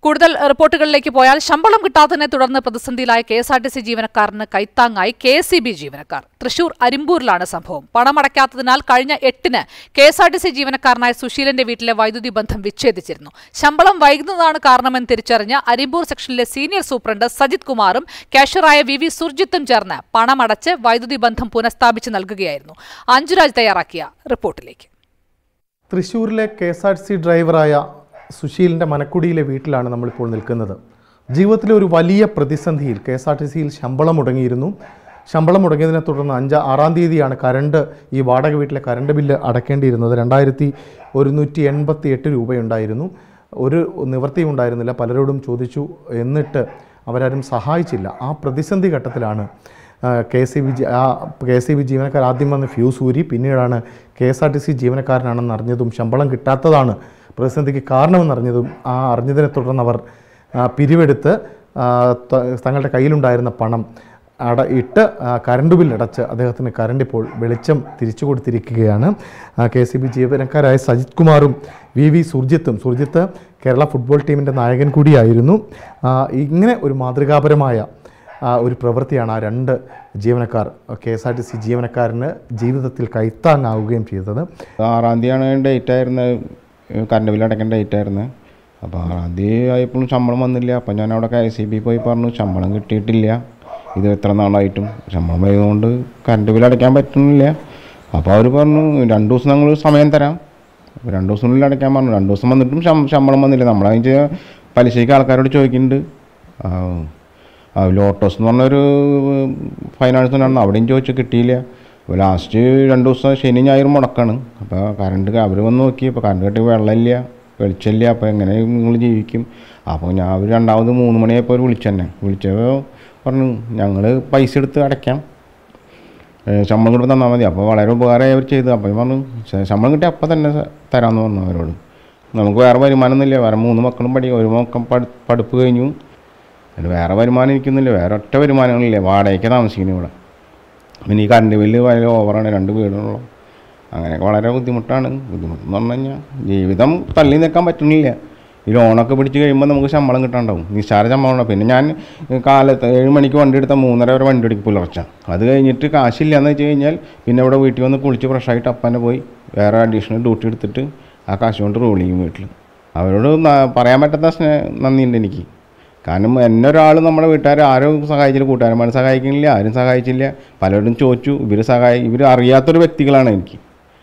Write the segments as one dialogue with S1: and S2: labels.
S1: കൂടുതൽ റിപ്പോർട്ടുകളിലേക്ക് പോയാൽ ശമ്പളം കിട്ടാത്തതിനെ തുടർന്ന് പ്രതിസന്ധിയിലായ K S R T C ജീവനക്കാരന് കൈത്താങ്ങായി കെ എസ് സി ബി ജീവനക്കാർ തൃശൂർ അരിമ്പൂരിലാണ് സംഭവം പണമടയ്ക്കാത്തതിനാൽ കഴിഞ്ഞ എട്ടിന് K S R T C ജീവനക്കാരനായ സുശീലന്റെ വീട്ടിലെ വൈദ്യുതി ബന്ധം വിച്ഛേദിച്ചിരുന്നു ശമ്പളം വൈകുന്നതാണ് കാരണമെന്ന് തിരിച്ചറിഞ്ഞ അരിമ്പൂർ സെക്ഷനിലെ സീനിയർ സൂപ്രണ്ട് സജിത് കുമാറും കാഷ്യറായ വി വി സുർജിത്തും ചേർന്ന് പണമടച്ച് വൈദ്യുതി ബന്ധം പുനഃസ്ഥാപിച്ച് നൽകുകയായിരുന്നു അഞ്ജുരാജ് തയ്യാറാക്കിയ റിപ്പോർട്ടിലേക്ക്
S2: തൃശ്ശൂരിലെ കെ എസ് ആർ സി ഡ്രൈവറായ സുശീലിൻ്റെ മനക്കുടിയിലെ വീട്ടിലാണ് നമ്മളിപ്പോൾ നിൽക്കുന്നത് ജീവിതത്തിലെ ഒരു വലിയ പ്രതിസന്ധിയിൽ കെ എസ് ആർ ടി സിയിൽ ശമ്പളം മുടങ്ങിയിരുന്നു ശമ്പളം മുടങ്ങിയതിനെ തുടർന്ന് അഞ്ച് ആറാം തീയതിയാണ് കരണ്ട് ഈ വാടക വീട്ടിലെ കരണ്ട് ബില്ല് അടക്കേണ്ടിയിരുന്നത് രണ്ടായിരത്തി ഒരുന്നൂറ്റി എൺപത്തി എട്ട് രൂപയുണ്ടായിരുന്നു ഒരു നിവൃത്തിയും ഉണ്ടായിരുന്നില്ല പലരോടും ചോദിച്ചു എന്നിട്ട് അവരാരും സഹായിച്ചില്ല ആ പ്രതിസന്ധി ഘട്ടത്തിലാണ് കെ എസ് ബി ആ കെ എസ് ബി ജീവനക്കാർ ആദ്യം വന്ന് ഫ്യൂസ് ഊരി പിന്നീടാണ് K S R T C ജീവനക്കാരനാണെന്ന് അറിഞ്ഞതും ശമ്പളം കിട്ടാത്തതാണ് പ്രതിസന്ധിക്ക് കാരണമെന്നറിഞ്ഞതും ആ അറിഞ്ഞതിനെ തുടർന്ന് അവർ ആ, പിരിവെടുത്ത് ആ, ത- തങ്ങളുടെ കയ്യിലുണ്ടായിരുന്ന പണം അട ഇട്ട് ആ, കറണ്ട് ബില്ലടച്ച് അദ്ദേഹത്തിന് കറണ്ട് ഇപ്പോൾ വെളിച്ചം തിരിച്ചു കൊടുത്തിരിക്കുകയാണ് കെ സി ബി ജീവനക്കാരായ സജിത് കുമാറും വി വി സുർജിത്തും സുർജിത്ത് കേരള ഫുട്ബോൾ ടീമിൻ്റെ നായകൻ കൂടിയായിരുന്നു ആ, ഇങ്ങനെ ഒരു മാതൃകാപരമായ ആ, ഒരു പ്രവൃത്തിയാണ് ആ രണ്ട് ജീവനക്കാർ K S R T C ജീവനക്കാരന് ജീവിതത്തിൽ കൈത്താങ്ങാവുകയും ചെയ്തത്
S3: ആറാം തീയതിയാണ് ഡേറ്റ് ആയിരുന്നത് കറണ്ട് ബില്ല് അടയ്ക്കേണ്ട ഡേറ്റ് ആയിരുന്നത് അപ്പോൾ ആറാം തീയതി ആയപ്പോഴും ശമ്പളം വന്നില്ല അപ്പോൾ ഞാൻ അവിടെ കെ എസ് ബി പോയി പറഞ്ഞു ശമ്പളം കിട്ടിയിട്ടില്ല ഇത് എത്ര നാളായിട്ടും ശമ്പളം വരുന്നതുകൊണ്ട് കറണ്ട് ബില്ല് അടയ്ക്കാൻ പറ്റുന്നില്ല അപ്പോൾ അവർ പറഞ്ഞു രണ്ട് ദിവസം ഞങ്ങൾ സമയം തരാം അപ്പോൾ രണ്ട് ദിവസത്തിനുള്ളിൽ അടയ്ക്കാൻ പറഞ്ഞു രണ്ട് ദിവസം വന്നിട്ടും ശം- ശമ്പളം വന്നില്ല നമ്മളതിന് പലിശയ്ക്ക് ആൾക്കാരോട് ചോദിക്കുന്നുണ്ട് ആ, ആ ലോട്ടോസ് എന്ന് പറഞ്ഞൊരു ഫൈനാൻസ് ഉണ്ടായിരുന്നു അവിടെയും ചോദിച്ചു കിട്ടിയില്ല അപ്പോൾ ലാസ്റ്റ് രണ്ട് ദിവസം ശനി ഞായറും മുടക്കാണ് അപ്പോൾ കറണ്ട് അവർ വന്ന് നോക്കി അപ്പോൾ കറണ്ട് കട്ടി വെള്ളമില്ല വെളിച്ചമില്ല അപ്പോൾ എങ്ങനെ നിങ്ങൾ ജീവിക്കും അപ്പോൾ ഞാൻ അവർ രണ്ടാമത് മൂന്ന് മണിയായപ്പോൾ അവർ വിളിച്ചെന്നെ വിളിച്ചപ്പോൾ പറഞ്ഞു ഞങ്ങൾ പൈസ എടുത്ത് അടയ്ക്കാം ഏ, ശമ്പളം കൂടെ തന്നാൽ മതി അപ്പോൾ വളരെ ഉപകാരമായി അവർ ചെയ്തു അപ്പോൾ ഞാൻ പറഞ്ഞു "ശ- ശമ്പളം കിട്ടി അപ്പം തന്നെ സ- തരാമെന്ന് പറഞ്ഞു അവരോട് നമുക്ക് വേറെ വരുമാനമൊന്നുമില്ല വേറെ മൂന്ന് മക്കളും പഠി ഒരു മക്കം പഠി പഠിപ്പ് കഴിഞ്ഞു അതിന് വേറെ വരുമാനം എനിക്കൊന്നുമില്ല വേറെ ഒറ്റ വരുമാനങ്ങളില്ല വാടകയ്ക്ക് താമസിക്കുന്നു ഇവിടെ പിന്നെ ഈ കറണ്ട് ബില്ല് വളരെ ഓവറാണ് രണ്ട് വീടുള്ള അങ്ങനെയൊക്കെ വളരെ ബുദ്ധിമുട്ടാണ് ബുദ്ധിമുട്ടെന്ന് പറഞ്ഞു കഴിഞ്ഞാൽ ജീവിതം തള്ളി നിൽക്കാൻ പറ്റുന്നില്ല ഈ ലോണൊക്കെ പിടിച്ച് കഴിയുമ്പോൾ നമുക്ക് ശമ്പളം കിട്ടാണ്ടാവും നിസ്സാര ശമ്പളം ഉണ്ടാവും പിന്നെ ഞാൻ കാലത്ത് ഏഴ് മണിക്ക് വണ്ടി എടുത്താൽ മൂന്നര വരെ വണ്ടി എടുക്കും പുലർച്ചെ അത് കഴിഞ്ഞിട്ട് കാശില്ല എന്ന് വെച്ച് കഴിഞ്ഞാൽ പിന്നെ ഇവിടെ വീട്ടിൽ വന്ന് കുളിച്ച് ഫ്രഷായിട്ട് അപ്പന്നെ പോയി വേറെ അഡീഷണൽ ഡ്യൂട്ടി എടുത്തിട്ട് ആ കാശ് കൊണ്ട് റോൾ ചെയ്യും വീട്ടിൽ അവരോട് ന- പറയാൻ പറ്റാത്ത സ്നേ നന്ദിയുണ്ട് എനിക്ക് കാരണം എന്നെ ഒരാൾ നമ്മുടെ വീട്ടുകാർ ആരും സഹായിച്ചില്ല കൂട്ടുകാരന്മാർ സഹായിക്കുന്നില്ല ആരും സഹായിച്ചില്ല പലരോടും ചോദിച്ചു ഇവർ സഹായി ഇവർ അറിയാത്തൊരു വ്യക്തികളാണ് എനിക്ക്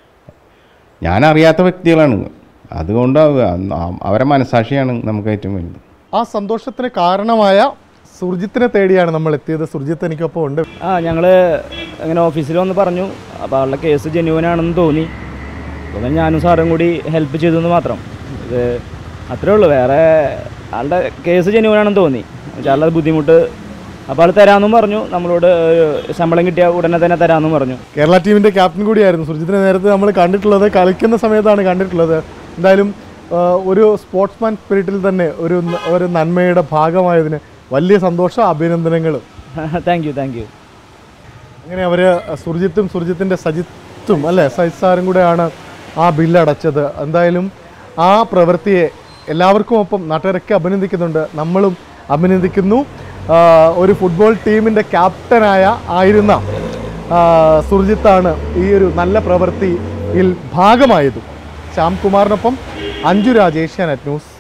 S3: ഞാൻ അറിയാത്ത വ്യക്തികളാണ് അതുകൊണ്ട് അവ- അവരെ മനസാക്ഷിയാണ് നമുക്ക് ഏറ്റവും വലുത്
S2: ആ സന്തോഷത്തിന് കാരണമായ സുർജിത്തിനെ തേടിയാണ് നമ്മൾ എത്തിയത് സുർജിത്ത് എനിക്കൊപ്പം ഉണ്ട്
S4: ആ ഞങ്ങൾ അങ്ങനെ ഓഫീസിൽ വന്ന് പറഞ്ഞു അപ്പോൾ ആളുടെ കേസ് ജെന്യൂൻ ആണെന്ന് തോന്നി അപ്പോൾ പിന്നെ ഞാനും സാറും കൂടി ഹെൽപ്പ് ചെയ്തു എന്ന് മാത്രം ഇത് അത്രേ ഉള്ളൂ വേറെ ആളുടെ കേസ് ജെന്യൂൻ ആണെന്ന് തോന്നി എന്നുവെച്ചാൽ ആളുടെ ബുദ്ധിമുട്ട് അപ്പോൾ ആൾ തരാമെന്നും പറഞ്ഞു നമ്മളോട് ഏഹ്, ശമ്പളം കിട്ടിയ ഉടനെ തന്നെ തരാമെന്നും പറഞ്ഞു
S2: കേരള ടീമിൻ്റെ ക്യാപ്റ്റൻ കൂടിയായിരുന്നു സുർജിത്തിനെ നേരത്തെ നമ്മൾ കണ്ടിട്ടുള്ളത് കളിക്കുന്ന സമയത്താണ് കണ്ടിട്ടുള്ളത് എന്തായാലും ആ, ഒരു സ്പോർട്സ്മാൻ സ്പിരിറ്റിൽ തന്നെ ഒരു ന- ഒരു നന്മയുടെ ഭാഗമായതിന് വലിയ സന്തോഷം അഭിനന്ദനങ്ങളും
S4: താങ്ക് യു താങ്ക് യു
S2: അങ്ങനെ അവർ സുർജിത്തും സുർജിത്തിൻ്റെ സജിത്തും അല്ലേ സജിത് സാറും കൂടെയാണ് ആ ബില്ല് അടച്ചത് എന്തായാലും ആ പ്രവൃത്തിയെ എല്ലാവർക്കും ഒപ്പം നാട്ടുകാരൊക്കെ അഭിനന്ദിക്കുന്നുണ്ട് നമ്മളും അഭിനന്ദിക്കുന്നു ആ, ഒരു ഫുട്ബോൾ ടീമിൻ്റെ ക്യാപ്റ്റനായ ആയിരുന്ന ആ, സുർജിത്താണ് ഈ ഒരു നല്ല പ്രവൃത്തിയിൽ ഭാഗമായതും ശ്യാം കുമാറിനൊപ്പം അഞ്ജു രാജ് ഏഷ്യാനെറ്റ് ന്യൂസ്